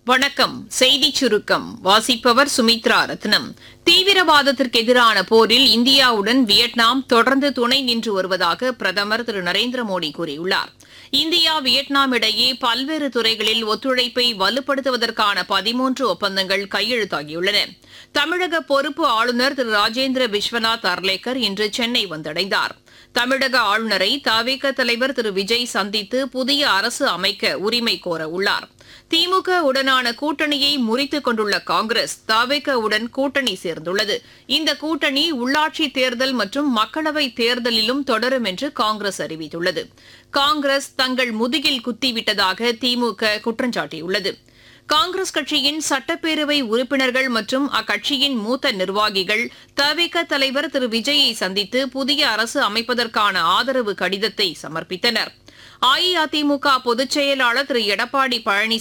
வணக்கம் செய்திச் சுருக்கம் வாசிப்பவர் சுமித்ரா ரத்னம் தீவிரவாதத்திற்கு எதிரான போரில் இந்தியாவுடன் வியட்நாம் தொடர்ந்து துணை நின்று வருவதாக பிரதமர் திரு நரேந்திர மோடி கூறியுள்ளார் இந்தியா வியட்நாம் இடையே பல்வேறு துறைகளில் ஒத்துழைப்பை வலுப்படுத்துவதற்கான பதிமூன்று ஒப்பந்தங்கள் கையெழுத்தாகியுள்ளன தமிழக பொறுப்பு ஆளுநர் திரு ராஜேந்திர விஸ்வநாத் அர்லேக்கர் இன்று சென்னை வந்தடைந்தார் தமிழக ஆளுநரை தவிக தலைவர் திரு விஜய் சந்தித்து புதிய அரசு அமைக்க உரிமை கோர உள்ளார் திமுக உடனான கூட்டணியை முறித்துக் கொண்டுள்ள காங்கிரஸ் தவிக உடன் கூட்டணி சேர்ந்துள்ளது இந்த கூட்டணி உள்ளாட்சி தேர்தல் மற்றும் மக்களவை தேர்தலிலும் தொடரும் என்று காங்கிரஸ் அறிவித்துள்ளது காங்கிரஸ் தங்கள் முதுகில் குத்திவிட்டதாக திமுக குற்றம் சாட்டியுள்ளது காங்கிரஸ் கட்சியின் சட்டப்பேரவை உறுப்பினர்கள் மற்றும் அக்கட்சியின் மூத்த நிர்வாகிகள் தவிக தலைவர் திரு விஜயை சந்தித்து புதிய அரசு அமைப்பதற்கான ஆதரவு கடிதத்தை சமர்ப்பித்தனர் அஇஅதிமுக பொதுச் செயலாளர் திரு எடப்பாடி பழனிசாமி